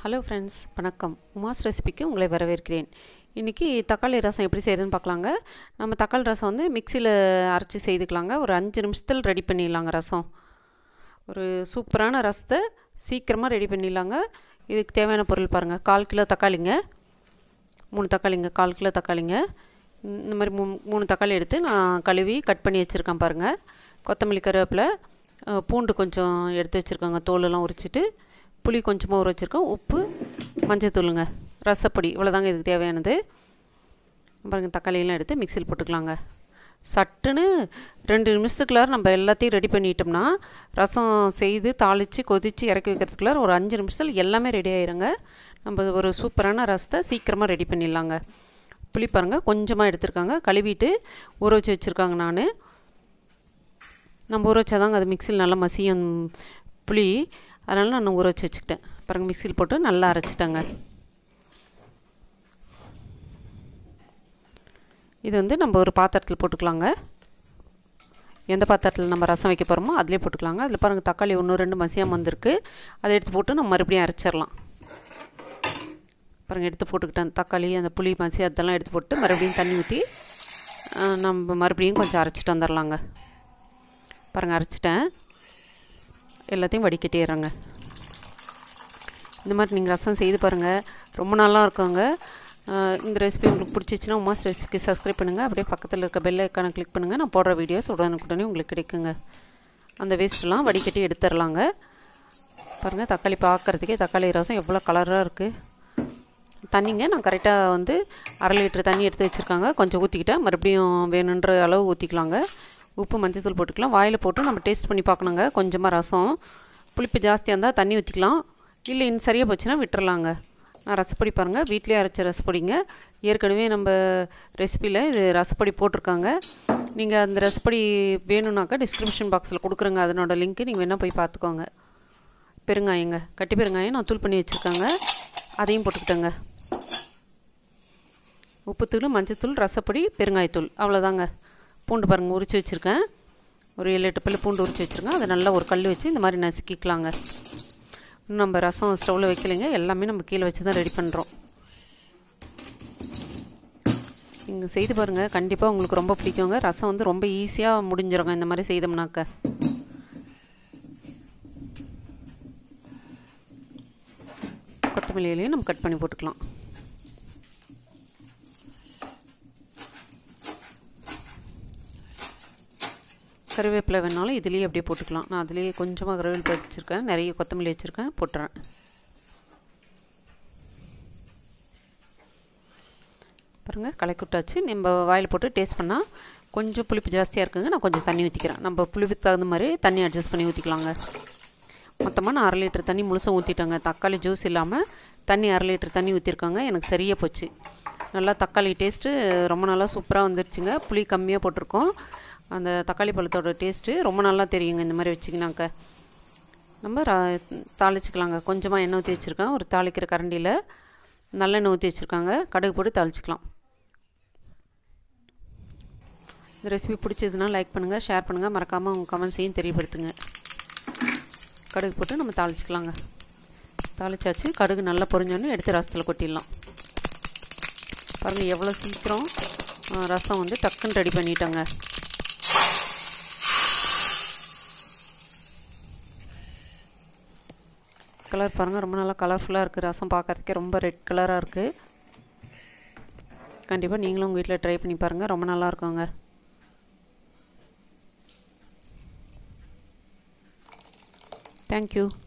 hello friends வணக்கம் உமாஸ் ரெசிபிக்கு உங்களை வரவேற்கிறேன் இன்றைக்கி தக்காளி ரசம் எப்படி செய்கிறதுன்னு பார்க்கலாங்க நம்ம தக்காளி ரசம் வந்து மிக்சியில் அரைச்சி செய்துக்கலாங்க ஒரு அஞ்சு நிமிஷத்தில் ரெடி பண்ணிடலாங்க ரசம் ஒரு சூப்பரான ரசத்தை சீக்கிரமாக ரெடி பண்ணிடலாங்க இதுக்கு தேவையான பொருள் பாருங்கள் கால் கிலோ தக்காளிங்க மூணு தக்காளிங்க கால் கிலோ தக்காளிங்க இந்த மாதிரி மூ மூணு தக்காளி எடுத்து நான் கழுவி கட் பண்ணி வச்சுருக்கேன் பாருங்கள் கொத்தமல்லி கருவேப்பிலை பூண்டு கொஞ்சம் எடுத்து வச்சுருக்கோங்க தோலெல்லாம் உரிச்சிட்டு புளி கொஞ்சமாக ஊற வச்சுருக்கோம் உப்பு மஞ்சத்தூளுங்க ரசப்பொடி இவ்வளோதாங்க இதுக்கு தேவையானது பாருங்கள் தக்காளியெல்லாம் எடுத்து மிக்சியில் போட்டுக்கலாங்க சட்டுன்னு ரெண்டு நிமிஷத்துக்குள்ளார நம்ம எல்லாத்தையும் ரெடி பண்ணிட்டோம்னா ரசம் செய்து தாளித்து கொதித்து இறக்கி வைக்கிறதுக்குள்ளார ஒரு அஞ்சு நிமிஷத்தில் எல்லாமே ரெடி ஆயிருங்க நம்ம ஒரு சூப்பரான ரசத்தை சீக்கிரமாக ரெடி பண்ணிடலாங்க புளி பாருங்கள் கொஞ்சமாக எடுத்துருக்காங்க கழுவிட்டு ஊற வச்சு வச்சுருக்காங்க நான் நம்ம ஊற வச்சாதாங்க அது மிக்சியில் நல்லா மசியும் புளி அதனால் நான் ஊற வச்சு வச்சுக்கிட்டேன் பாருங்கள் மிக்சியில் போட்டு நல்லா அரைச்சிட்டேங்க இது வந்து நம்ம ஒரு பாத்திரத்தில் போட்டுக்கலாங்க எந்த பாத்திரத்தில் நம்ம ரசம் வைக்க போகிறோமோ அதிலே போட்டுக்கலாங்க அதில் பாருங்கள் தக்காளி ஒன்று ரெண்டு மசியாமல் வந்திருக்கு அதை எடுத்து போட்டு நம்ம மறுபடியும் அரைச்சிடலாம் பாருங்கள் எடுத்து போட்டுக்கிட்டேன் தக்காளி அந்த புளி மசி அதெல்லாம் எடுத்து போட்டு மறுபடியும் தண்ணி ஊற்றி நம்ம மறுபடியும் கொஞ்சம் அரைச்சிட்டு வந்துடலாங்க பாருங்கள் அரைச்சிட்டேன் எல்லாத்தையும் வடிகட்டிடுறேங்க இந்த மாதிரி நீங்கள் ரசம் செய்து பாருங்கள் ரொம்ப நல்லா இருக்குங்க இந்த ரெசிபி உங்களுக்கு பிடிச்சிச்சின்னா உமாஸ் ரெசிபிக்கு சப்ஸ்கிரைப் பண்ணுங்கள் அப்படியே பக்கத்தில் இருக்க பெல் ஐக்கானை கிளிக் பண்ணுங்கள் நான் போடுற வீடியோஸ் உடனுக்குடனே உங்களுக்கு கிடைக்குங்க அந்த வேஸ்ட்டெலாம் வடிகட்டி எடுத்துடலாங்க பாருங்கள் தக்காளி பார்க்குறதுக்கே தக்காளி ரசம் எவ்வளோ கலராக இருக்குது தண்ணிங்க நான் கரெக்டாக வந்து அரை லிட்டர் தண்ணி எடுத்து வச்சுருக்காங்க கொஞ்சம் ஊற்றிக்கிட்டேன் மறுபடியும் வேணுன்ற அளவு ஊற்றிக்கலாங்க உப்பு மஞ்சத்தூள் போட்டுக்கலாம் வாயில் போட்டு நம்ம டேஸ்ட் பண்ணி பார்க்கணுங்க கொஞ்சமாக ரசம் புளிப்பு ஜாஸ்தியாக இருந்தால் தண்ணி ஊற்றிக்கலாம் இல்லை இன்னும் சரியாக போச்சுன்னா விட்டுறலாங்க நான் ரசப்பொடி பாருங்கள் வீட்டிலே அரைச்ச ரசப்பொடிங்க ஏற்கனவே நம்ம ரெசிப்பியில் இது ரசப்பொடி போட்டிருக்காங்க நீங்கள் அந்த ரசப்பொடி வேணும்னாக்கா டிஸ்கிரிப்ஷன் பாக்ஸில் கொடுக்குறேங்க அதனோட லிங்க்கு நீங்கள் வேணால் போய் பார்த்துக்கோங்க பெருங்காயங்க கட்டி பெருங்காயம் நான் தூள் பண்ணி வச்சுருக்காங்க அதையும் போட்டுக்கிட்டேங்க உப்புத்தூள் மஞ்சத்தூள் ரசப்பொடி பெருங்காயத்தூள் அவ்வளோதாங்க பூண்டு பாருங்கள் உரித்து வச்சுருக்கேன் ஒரு ஏழு எட்டு பல்லு பூண்டு உரித்து வச்சுருக்கேன் அதை நல்லா ஒரு கல் வச்சு இந்த மாதிரி நசுக்கிக்கலாங்க நம்ம ரசம் ஸ்டவ்வில் வைக்கலைங்க எல்லாமே நம்ம கீழே வச்சு தான் ரெடி பண்ணுறோம் நீங்கள் செய்து பாருங்கள் கண்டிப்பாக உங்களுக்கு ரொம்ப பிடிக்குங்க ரசம் வந்து ரொம்ப ஈஸியாக முடிஞ்சிருங்க இந்த மாதிரி செய்தோம்னாக்க கொத்தமல்லி இலையும் நம்ம கட் பண்ணி போட்டுக்கலாம் கருவேப்பிலை வேணாலும் இதுலேயே அப்படியே போட்டுக்கலாம் நான் அதுலேயே கொஞ்சமாக கருவேப்பிலை வச்சுருக்கேன் நிறைய கொத்தமல்லி வச்சுருக்கேன் போட்டுறேன் பாருங்கள் கலக்கி விட்டாச்சு நம்ம வாயில் போட்டு டேஸ்ட் பண்ணால் கொஞ்சம் புளிப்பு ஜாஸ்தியாக இருக்குங்க நான் கொஞ்சம் தண்ணி ஊற்றிக்கிறேன் நம்ம புளிப்புக்கு தகுந்த மாதிரி தண்ணி அட்ஜஸ்ட் பண்ணி ஊற்றிக்கலாங்க மொத்தமாக நான் அரை லிட்டர் தண்ணி முழுசும் ஊற்றிட்டேங்க தக்காளி ஜூஸ் இல்லாமல் தண்ணி அரை லிட்டர் தண்ணி ஊற்றிருக்காங்க எனக்கு சரியாக போச்சு நல்லா தக்காளி டேஸ்ட்டு ரொம்ப நல்லா சூப்பராக வந்துருச்சுங்க புளி கம்மியாக போட்டிருக்கோம் அந்த தக்காளி பழத்தோட டேஸ்ட்டு ரொம்ப நல்லா தெரியுங்க இந்த மாதிரி வச்சிங்கனாக்க நம்ம தாளிச்சிக்கலாங்க கொஞ்சமாக எண்ணெய் ஊற்றி வச்சுருக்கேன் ஒரு தாளிக்கிற கரண்டியில் நல்லெண்ணெய் ஊற்றி வச்சுருக்காங்க கடுகு போட்டு தாளிச்சிக்கலாம் இந்த ரெசிபி பிடிச்சதுன்னா லைக் பண்ணுங்கள் ஷேர் பண்ணுங்கள் மறக்காமல் உங்கள் கமெண்ட்ஸையும் தெரியப்படுத்துங்க கடுகு போட்டு நம்ம தாளிச்சிக்கலாங்க தாளிச்சாச்சு கடுகு நல்லா பொரிஞ்சோன்னே எடுத்து ரசத்தில் கொட்டிடலாம் பாருங்கள் எவ்வளோ சீக்கிரம் ரசம் வந்து டக்குன்னு ரெடி பண்ணிட்டோங்க கலர் பாருங்கள் ரொம்ப நல்லா கலர்ஃபுல்லாக இருக்குது ரசம் பார்க்கறதுக்கே ரொம்ப ரெட் கலராக இருக்குது கண்டிப்பாக நீங்களும் உங்கள் வீட்டில் ட்ரை பண்ணி பாருங்கள் ரொம்ப நல்லா இருக்குங்க தேங்க்யூ